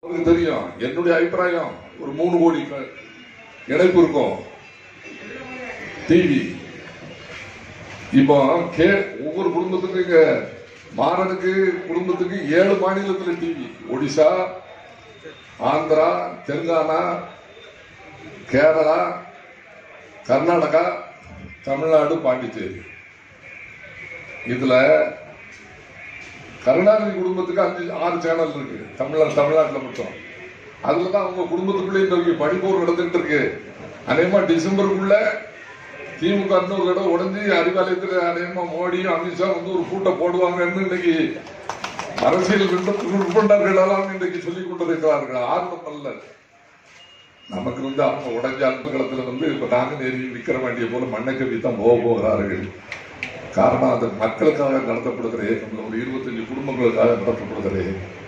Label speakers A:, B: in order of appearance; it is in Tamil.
A: உங்களுக்கு தெரியும் என்னுடைய அபிப்பிராயம் ஒரு மூணு கோடி க- இணைப்பு இருக்கும் டிவி இப்போ கே ஒவ்வொரு குடும்பத்துக்கும் இங்க மாறனுக்கு குடும்பத்துக்கு ஏழு மாநிலத்துல டிவி ஒடிசா ஆந்திரா தெலுங்கானா கேரளா கர்நாடகா தமிழ்நாடு பாண்டிச்சேரி இதுல கருணாநிதி குடும்பத்துக்கு அஞ்சு ஆறு சேனல் இருக்கு தமிழ்நாடு தமிழ்நாட்டில் மட்டும் அதுல தான் அவங்க குடும்பத்துக்குள்ளே இந்த படிப்போர் நடந்துட்டு இருக்கு அநேகமா டிசம்பருக்குள்ள திமுக இன்னொரு தடவை உடஞ்சி அறிவாலயத்தில் அநேகமா மோடியும் அமித்ஷா வந்து ஒரு கூட்ட போடுவாங்கன்னு இன்னைக்கு அரசியல் விற்பனர்களெல்லாம் இன்றைக்கு சொல்லிக் கொண்டிருக்கிறார்கள் ஆர்வம் அல்ல நமக்கு வந்து அவங்க உடஞ்சால் களத்துல வந்து இப்ப நாங்க நேரி விக்கிற வேண்டிய போல மண்ணை கவி தான் போக போகிறார்கள் காரணம் அது மக்களுக்காக நடத்தப்படுகிற இயக்கம் இல்ல, ஒரு இருபத்தஞ்சு குடும்பங்களுக்காக நடத்தப்படுகிற இயக்கம்